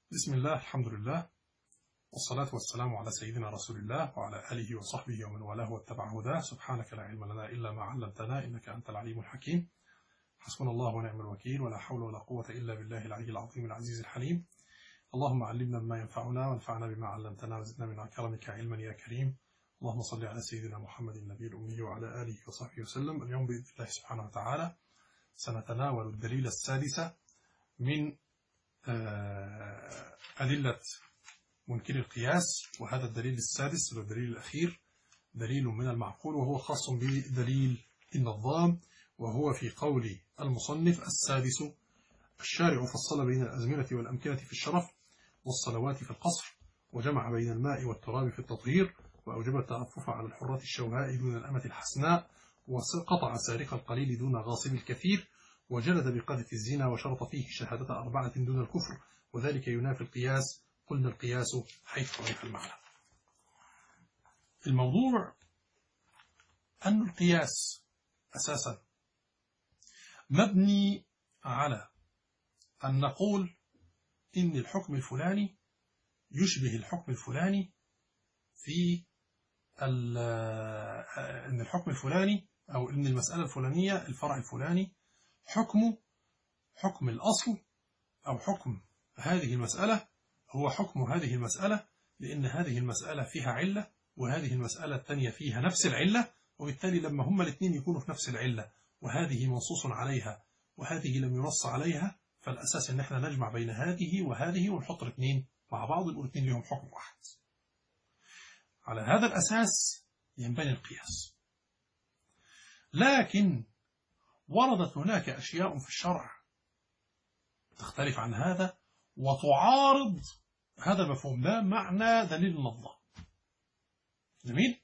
بسم الله الحمد لله والصلاة والسلام على سيدنا رسول الله وعلى آله وصحبه ومن والاه واتبع هداه سبحانك لا علم لنا إلا ما علمتنا إنك أنت العليم الحكيم حسبنا الله ونعم الوكيل ولا حول ولا قوة إلا بالله العلي العظيم العزيز الحليم اللهم علمنا ما ينفعنا وانفعنا بما علمتنا وزدنا من كرمك علما يا كريم اللهم صل على سيدنا محمد النبي الأمي وعلى آله وصحبه وسلم اليوم بإذن الله سبحانه وتعالى سنتناول الدليل السادس من أدلة منكر القياس وهذا الدليل السادس هو الدليل الأخير دليل من المعقول وهو خاص بدليل النظام وهو في قول المصنف السادس الشارع فصل بين الأزمنة والأمكنة في الشرف والصلوات في القصر وجمع بين الماء والتراب في التطهير وأوجب التعفف على الحرة الشوهاء دون الأمة الحسناء وقطع سارق القليل دون غاصب الكثير وجلد بقذف الزنا وشرط فيه شهادة أربعة دون الكفر وذلك ينافي القياس قلنا القياس حيث عرف المعنى الموضوع أن القياس أساسا مبني على أن نقول إن الحكم الفلاني يشبه الحكم الفلاني في أن الحكم الفلاني أو أن المسألة الفلانية الفرع الفلاني حكم حكم الأصل أو حكم هذه المسألة هو حكم هذه المسألة لأن هذه المسألة فيها علة وهذه المسألة الثانية فيها نفس العلة وبالتالي لما هما الاثنين يكونوا في نفس العلة وهذه منصوص عليها وهذه لم ينص عليها فالأساس أن احنا نجمع بين هذه وهذه ونحط الاثنين مع بعض يبقوا الاثنين لهم حكم واحد على هذا الأساس ينبني القياس لكن وردت هناك أشياء في الشرع تختلف عن هذا وتعارض هذا المفهوم ده معنى دليل النظام جميل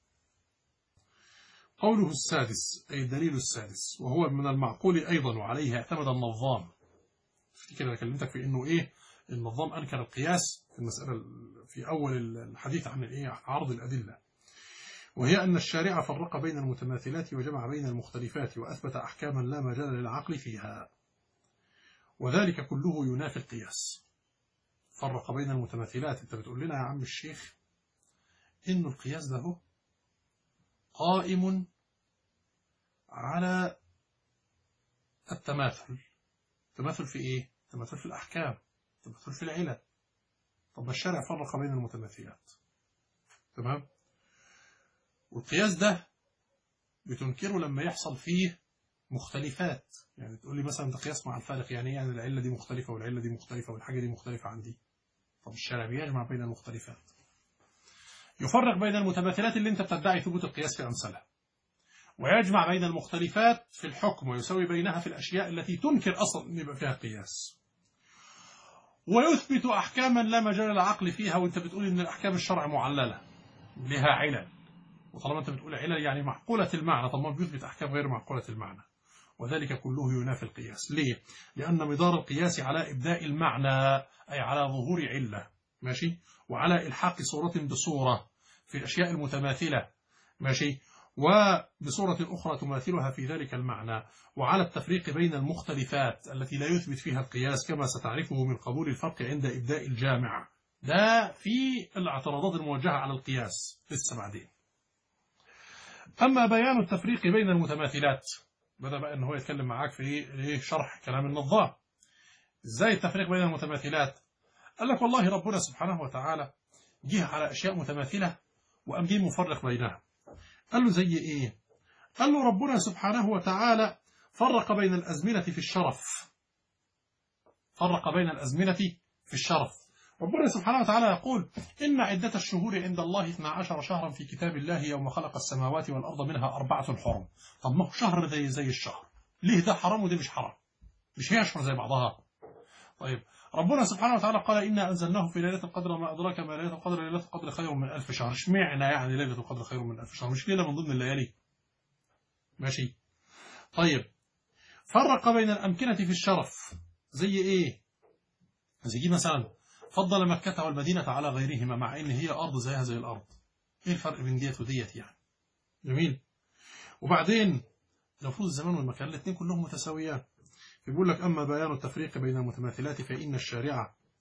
قوله السادس أي الدليل السادس وهو من المعقول أيضا وعليه اعتمد النظام في كده كلمتك في أنه إيه النظام أنكر القياس في المسألة في أول الحديث عن الإيه عرض الأدلة وهي أن الشارع فرق بين المتماثلات وجمع بين المختلفات وأثبت أحكاما لا مجال للعقل فيها وذلك كله ينافي القياس فرق بين المتماثلات انت بتقول لنا يا عم الشيخ إن القياس ده هو قائم على التماثل التماثل في ايه التماثل في الأحكام التماثل في العلل طب الشارع فرق بين المتماثلات تمام والقياس ده بتنكره لما يحصل فيه مختلفات يعني تقول لي مثلا ده قياس مع الفارق يعني يعني العلة دي مختلفة والعلة دي مختلفة والحاجة دي مختلفة عن دي طب الشارع بيجمع بين المختلفات يفرق بين المتماثلات اللي انت بتدعي ثبوت القياس في أمثلها ويجمع بين المختلفات في الحكم ويسوي بينها في الأشياء التي تنكر أصلا أن يبقى فيها قياس ويثبت أحكاما لا مجال العقل فيها وانت بتقول ان الأحكام الشرع معللة لها علل وطالما انت بتقول علل يعني معقولة المعنى طب ما بيثبت أحكام غير معقولة المعنى وذلك كله ينافي القياس ليه؟ لأن مدار القياس على إبداء المعنى أي على ظهور علة ماشي وعلى إلحاق صورة بصورة في الأشياء المتماثلة ماشي وبصورة أخرى تماثلها في ذلك المعنى وعلى التفريق بين المختلفات التي لا يثبت فيها القياس كما ستعرفه من قبول الفرق عند إبداء الجامع ده في الاعتراضات الموجهة على القياس لسه بعدين أما بيان التفريق بين المتماثلات بدأ بقى أن هو يتكلم معاك في شرح كلام النظام إزاي التفريق بين المتماثلات قال لك والله ربنا سبحانه وتعالى جه على أشياء متماثلة وقام جه مفرق بينها قال له زي إيه قال له ربنا سبحانه وتعالى فرق بين الأزمنة في الشرف فرق بين الأزمنة في الشرف ربنا سبحانه وتعالى يقول إن عدة الشهور عند الله 12 شهرا في كتاب الله يوم خلق السماوات والأرض منها أربعة حرم طب ما هو شهر زي زي الشهر ليه ده حرام وده مش حرام مش هي أشهر زي بعضها طيب ربنا سبحانه وتعالى قال إنا أنزلناه في ليلة القدر وما أدراك ما ليلة القدر ليلة القدر خير من ألف شهر اشمعنى يعني ليلة القدر خير من ألف شهر مش ليلة من ضمن الليالي ماشي طيب فرق بين الأمكنة في الشرف زي إيه زي مثلا فضل مكة والمدينة على غيرهما مع إن هي أرض زيها زي الأرض إيه الفرق بين ديت وديت يعني جميل وبعدين المفروض الزمان والمكان الاثنين كلهم متساويان يقول لك أما بيان التفريق بين المتماثلات فإن الشارع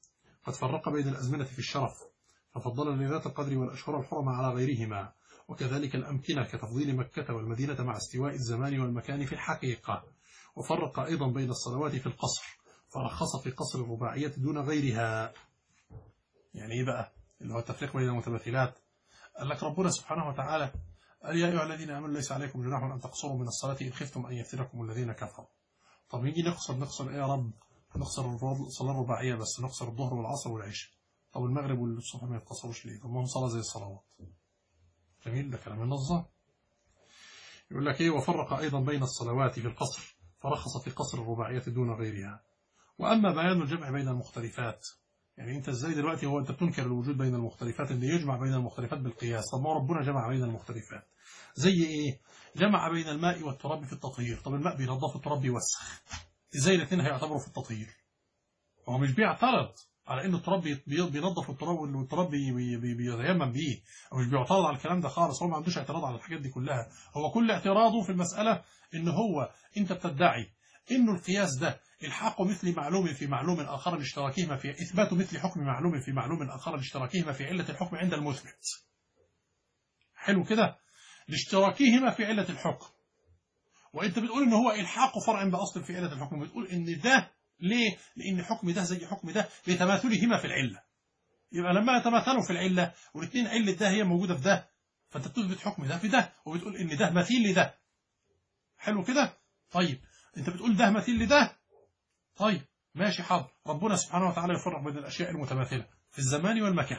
قد فرق بين الأزمنة في الشرف ففضل لذات القدر والأشهر الحرم على غيرهما وكذلك الأمكنة كتفضيل مكة والمدينة مع استواء الزمان والمكان في الحقيقة وفرق أيضا بين الصلوات في القصر فرخص في قصر الرباعية دون غيرها يعني إيه بقى اللي هو التفريق بين المتمثلات قال لك ربنا سبحانه وتعالى قال يا أيها الذين آمنوا ليس عليكم جناح أن تقصروا من الصلاة إن خفتم أن يفتنكم الذين كفروا طب نيجي نقصر نقصر إيه يا رب نقصر الصلاة الرباعية بس نقصر الظهر والعصر والعشاء طب المغرب والصبح ما يتقصروش ليه طب ما هم صلاة زي الصلوات جميل ده كلام النظام يقول لك ايه وفرق ايضا بين الصلوات في القصر فرخص في قصر الرباعية دون غيرها واما بيان الجمع بين المختلفات يعني انت ازاي دلوقتي هو انت بتنكر الوجود بين المختلفات ان يجمع بين المختلفات بالقياس طب ما ربنا جمع بين المختلفات زي ايه جمع بين الماء والتراب في التطهير طب الماء بينظف التراب بيوسخ ازاي الاثنين هيعتبروا في التطهير هو مش بيعترض على ان التراب بينظف التراب والتراب بيتيمم بيه او مش بيعترض على الكلام ده خالص هو ما عندوش اعتراض على الحاجات دي كلها هو كل اعتراضه في المساله ان هو انت بتدعي انه القياس ده الحاق مثل معلوم في معلوم اخر لاشتراكهما في اثبات مثل حكم معلوم في معلوم اخر لاشتراكهما في عله الحكم عند المثبت حلو كده لاشتراكهما في عله الحكم وانت بتقول ان هو الحاق فرع باصل في عله الحكم بتقول ان ده ليه؟ لأن حكم ده زي حكم ده لتماثلهما في العلة يبقى لما يتماثلوا في العلة والاثنين علة ده هي موجودة في ده فأنت بتثبت حكم ده في ده وبتقول إن ده مثيل لده حلو كده؟ طيب أنت بتقول ده مثيل لده طيب ماشي حاضر ربنا سبحانه وتعالى يفرق بين الأشياء المتماثلة في الزمان والمكان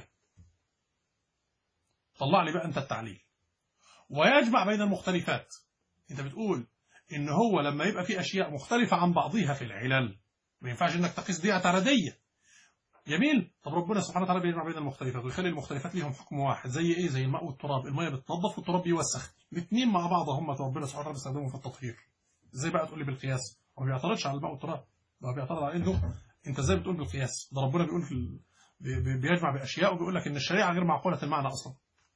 طلع لي بقى أنت التعليل ويجمع بين المختلفات أنت بتقول إن هو لما يبقى في أشياء مختلفة عن بعضها في العلل ما ينفعش انك تقيس دي اعتراضيه جميل طب ربنا سبحانه وتعالى بيجمع بين المختلفات ويخلي المختلفات ليهم حكم واحد زي ايه زي الماء والتراب الماء بتنظف والتراب بيوسخ الاثنين مع بعض هم ربنا سبحانه وتعالى بيستخدمهم في التطهير ازاي بقى تقول لي بالقياس هو ما بيعترضش على الماء والتراب ده بيعترض على انه انت ازاي بتقول بالقياس ده ربنا بيقول في ال... بيجمع باشياء وبيقول لك ان الشريعه غير معقوله المعنى اصلا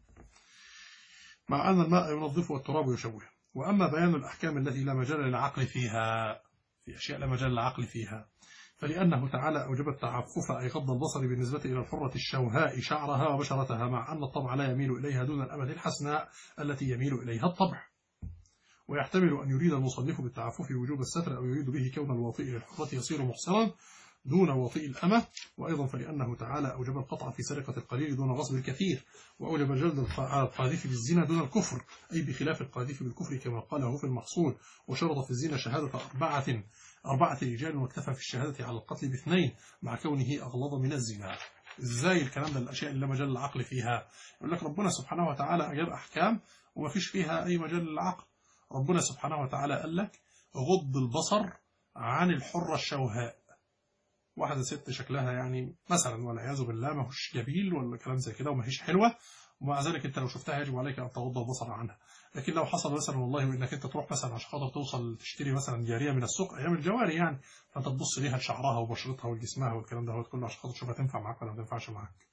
مع ان الماء ينظفه والتراب يشوهه واما بيان الاحكام التي لا مجال للعقل فيها في اشياء لا مجال للعقل فيها فلأنه تعالى أوجب التعفف أي غض البصر بالنسبة إلى الحرة الشوهاء شعرها وبشرتها مع أن الطبع لا يميل إليها دون الأمد الحسناء التي يميل إليها الطبع ويحتمل أن يريد المصنف بالتعفف وجوب الستر أو يريد به كون الواطئ للحرة يصير محصرا دون واطئ الأمة وأيضا فلأنه تعالى أوجب القطع في سرقة القليل دون غصب الكثير وأوجب جلد القاذف بالزنا دون الكفر أي بخلاف القاذف بالكفر كما قاله في المحصول وشرط في الزنا شهادة أربعة أربعة رجال واكتفى في الشهادة على القتل باثنين مع كونه أغلظ من الزنا ازاي الكلام ده الأشياء اللي مجال العقل فيها يقول لك ربنا سبحانه وتعالى أجاب أحكام وما فيش فيها أي مجال للعقل ربنا سبحانه وتعالى قال لك غض البصر عن الحرة الشوهاء واحدة ست شكلها يعني مثلا والعياذ بالله ما هوش جميل ولا كلام زي كده وما هيش حلوة ومع ذلك انت لو شفتها يجب عليك ان تغض البصر عنها لكن لو حصل مثلا والله انك انت تروح مثلا عشان خاطر توصل تشتري مثلا جاريه من السوق ايام الجواري يعني فانت تبص ليها لشعرها وبشرتها وجسمها والكلام ده كله عشان خاطر تشوفها تنفع معاك ولا ما تنفعش معاك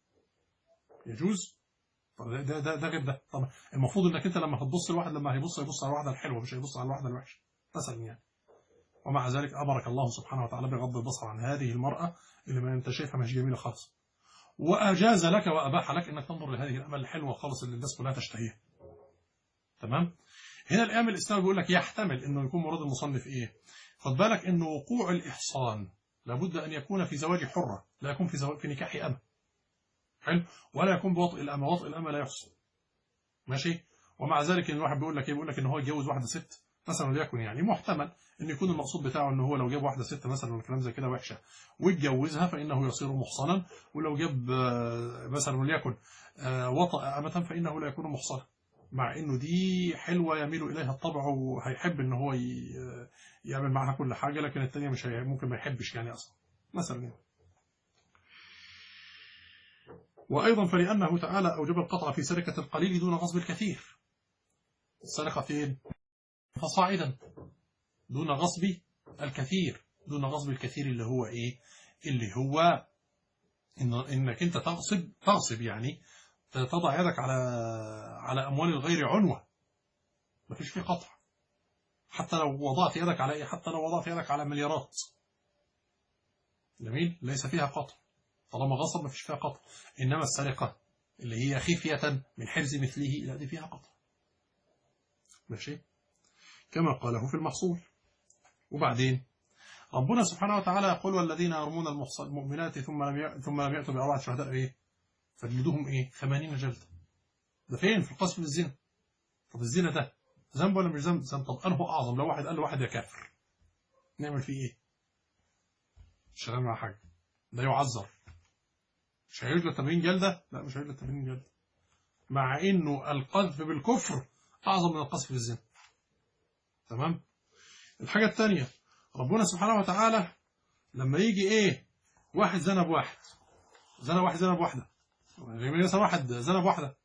يجوز طب ده ده ده, ده غير ده طب المفروض انك انت لما هتبص لواحد لما هيبص هيبص على الواحده الحلوه مش هيبص على الواحده الوحشه مثلا يعني ومع ذلك امرك الله سبحانه وتعالى بغض البصر عن هذه المراه اللي ما انت شايفها مش جميله خالص واجاز لك واباح لك انك تنظر لهذه الامل الحلوه خالص اللي الناس كلها تشتهيها تمام هنا الامام الاسلامي بيقول لك يحتمل انه يكون مراد المصنف ايه خد بالك ان وقوع الاحصان لابد ان يكون في زواج حره لا يكون في زواج في نكاح امه حلو ولا يكون بوطئ الامه وطئ الامه لا يحصن ماشي ومع ذلك ان الواحد بيقول لك ايه بيقول لك ان هو يتجوز واحده ست مثلا وليكن يعني محتمل ان يكون المقصود بتاعه ان هو لو جاب واحده ست مثلا ولا كلام زي كده وحشه واتجوزها فانه يصير محصنا ولو جاب مثلا وليكن وطأ امه فانه لا يكون محصنا مع انه دي حلوه يميل اليها الطبع وهيحب ان هو يعمل معاها كل حاجه لكن الثانيه مش هي ممكن ما يحبش يعني اصلا مثلا يعني. وايضا فلانه تعالى اوجب القطع في سرقه القليل دون غصب الكثير السرقه فين فصاعدا دون غصب الكثير دون غصب الكثير اللي هو ايه اللي هو إن انك انت تغصب تغصب يعني تضع يدك على على اموال الغير عنوه مفيش فيه قطع حتى لو وضعت يدك على ايه حتى لو وضعت يدك على مليارات جميل ليس فيها قطع طالما غصب ما فيش فيها قطع إنما السرقة اللي هي خفية من حرز مثله لا دي فيها قطع ماشي كما قاله في المحصول وبعدين ربنا سبحانه وتعالى يقول والذين يرمون المحصن المؤمنات ثم لم ي... ثم لم يأتوا بأربعة شهداء إيه فجلدوهم إيه 80 جلدة ده فين في القصف بالزنا طب الزنا ده ذنب ولا مش ذنب ذنب طب أنه أعظم لو واحد قال له واحد يا كافر نعمل فيه إيه مش هنعمل معاه حاجة ده يعذر مش هيجلد 80 جلدة لا مش هيجلد 80 جلدة مع إنه القذف بالكفر أعظم من القذف بالزنا تمام الحاجة الثانية ربنا سبحانه وتعالى لما يجي ايه واحد زنى بواحد زنى واحد زنى بواحدة مثلا واحد زنى بواحدة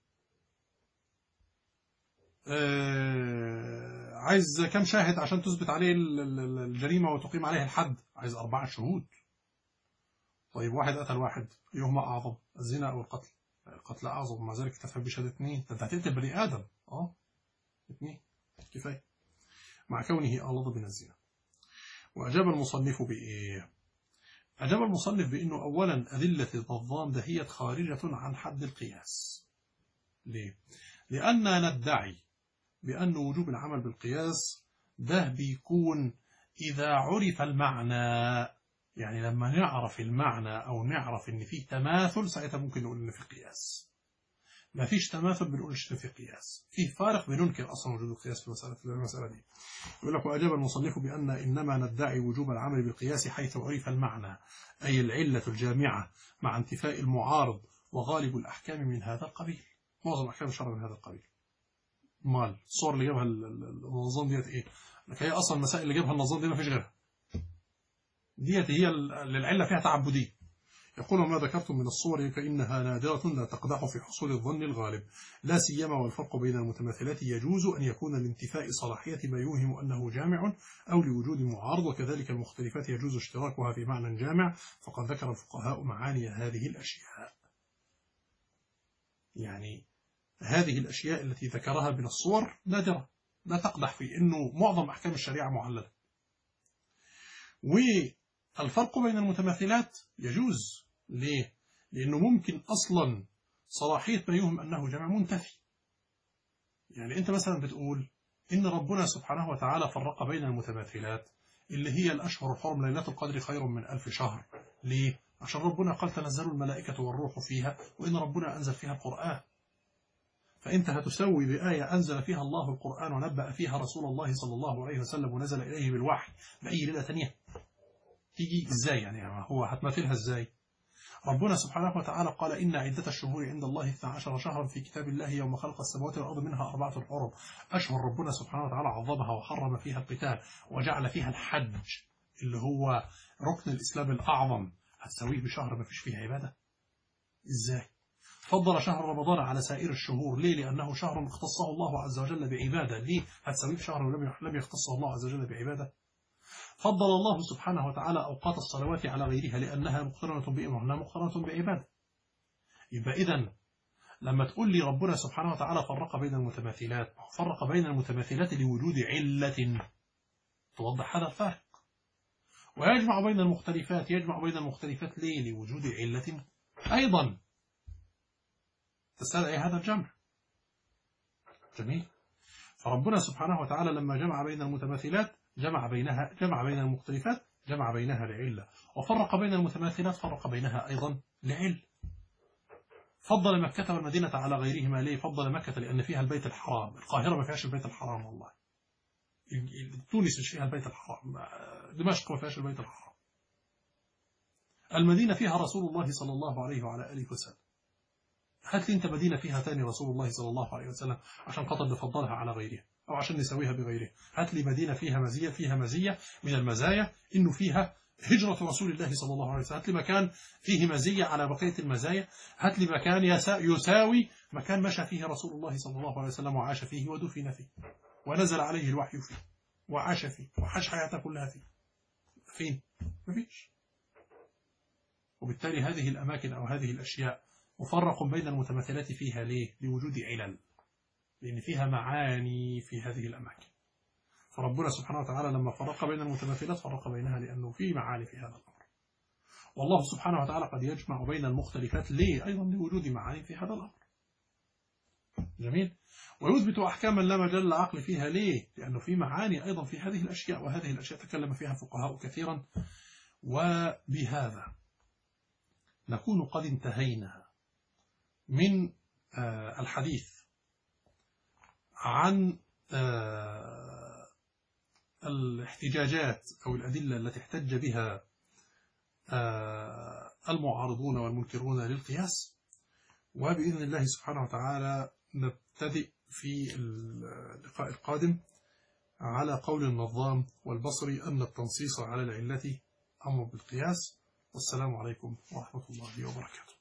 آه عايز كم شاهد عشان تثبت عليه الجريمة وتقيم عليه الحد عايز أربعة شهود طيب واحد قتل واحد يهما أعظم الزنا أو القتل القتل أعظم مع ذلك تفهم بشهادة اثنين أنت هتقتل بني آدم اه اثنين كفاية مع كونه أغلظ من الزنا وأجاب المصنف بإيه؟ أجاب المصنف بأنه أولا أدلة النظام دهية خارجة عن حد القياس ليه؟ لأننا ندعي بأن وجوب العمل بالقياس ده بيكون إذا عرف المعنى يعني لما نعرف المعنى أو نعرف إن فيه تماثل ساعتها ممكن نقول إن في قياس ما فيش تماثل بنقولش في قياس في فارق بننكر أصلا وجود القياس في المسألة, في المسألة دي يقول لك وأجاب المصنف بأن إنما ندعي وجوب العمل بالقياس حيث عرف المعنى أي العلة الجامعة مع انتفاء المعارض وغالب الأحكام من هذا القبيل معظم الأحكام الشرع من هذا القبيل مال الصور اللي جابها النظام ديت إيه لك هي أصلا المسائل اللي جابها النظام دي ما فيش غيرها ديت هي للعلة فيها تعبدية يقول ما ذكرتم من الصور فإنها نادرة لا تقدح في حصول الظن الغالب لا سيما والفرق بين المتماثلات يجوز أن يكون لانتفاء صلاحية ما يوهم أنه جامع أو لوجود معارض وكذلك المختلفات يجوز اشتراكها في معنى جامع فقد ذكر الفقهاء معاني هذه الأشياء يعني هذه الأشياء التي ذكرها من الصور نادرة لا تقدح في أنه معظم أحكام الشريعة معللة والفرق بين المتماثلات يجوز ليه؟ لأنه ممكن أصلا صلاحية ما يوهم أنه جمع منتفي يعني أنت مثلا بتقول إن ربنا سبحانه وتعالى فرق بين المتماثلات اللي هي الأشهر الحرم ليلة القدر خير من ألف شهر ليه؟ عشان ربنا قال تنزل الملائكة والروح فيها وإن ربنا أنزل فيها القرآن فأنت هتسوي بآية أنزل فيها الله القرآن ونبأ فيها رسول الله صلى الله عليه وسلم ونزل إليه بالوحي بأي ليلة تانية تيجي إزاي يعني هو هتمثلها إزاي ربنا سبحانه وتعالى قال إن عدة الشهور عند الله 12 شهرا في كتاب الله يوم خلق السماوات والأرض منها أربعة حرم أشهر ربنا سبحانه وتعالى عظمها وحرم فيها القتال وجعل فيها الحج اللي هو ركن الإسلام الأعظم هتسويه بشهر ما فيش فيه عبادة إزاي فضل شهر رمضان على سائر الشهور ليه لأنه شهر اختصه الله عز وجل بعبادة ليه هتسويه بشهر لم يختصه الله عز وجل بعبادة فضل الله سبحانه وتعالى أوقات الصلوات على غيرها لأنها مقترنة بإمرنا مقترنة بعبادة يبقى إذن لما تقول لي ربنا سبحانه وتعالى فرق بين المتماثلات فرق بين المتماثلات لوجود علة توضح هذا الفرق ويجمع بين المختلفات يجمع بين المختلفات ليه لوجود علة أيضا تستدعي هذا الجمع جميل فربنا سبحانه وتعالى لما جمع بين المتماثلات جمع بينها جمع بين المختلفات جمع بينها لعلة وفرق بين المتماثلات فرق بينها أيضا لعل فضل مكة والمدينة على غيرهما ليه فضل مكة لأن فيها البيت الحرام القاهرة ما فيهاش البيت الحرام والله تونس مش فيها البيت الحرام دمشق ما فيهاش البيت الحرام المدينة فيها رسول الله صلى الله عليه وعلى آله وسلم هات لي انت مدينة فيها ثاني رسول الله صلى الله عليه وسلم عشان خاطر نفضلها على غيرها أو عشان نسويها بغيره هات لي مدينة فيها مزية فيها مزية من المزايا إنه فيها هجرة رسول الله صلى الله عليه وسلم هات لي مكان فيه مزية على بقية المزايا هات لي مكان يساوي مكان مشى فيه رسول الله صلى الله عليه وسلم وعاش فيه ودفن فيه ونزل عليه الوحي فيه وعاش فيه وعاش حياته كلها فيه فين؟ مفيش وبالتالي هذه الأماكن أو هذه الأشياء مفرق بين المتمثلات فيها ليه؟ لوجود علل لأن فيها معاني في هذه الأماكن فربنا سبحانه وتعالى لما فرق بين المتماثلات فرق بينها لأنه في معاني في هذا الأمر والله سبحانه وتعالى قد يجمع بين المختلفات ليه أيضا لوجود معاني في هذا الأمر جميل ويثبت أحكاما لا مجال للعقل فيها ليه لأنه في معاني أيضا في هذه الأشياء وهذه الأشياء تكلم فيها الفقهاء كثيرا وبهذا نكون قد انتهينا من آه، الحديث عن آه، الاحتجاجات أو الأدلة التي احتج بها آه، المعارضون والمنكرون للقياس وبإذن الله سبحانه وتعالى نبتدئ في اللقاء القادم على قول النظام والبصري أن التنصيص على العلة أمر بالقياس والسلام عليكم ورحمة الله وبركاته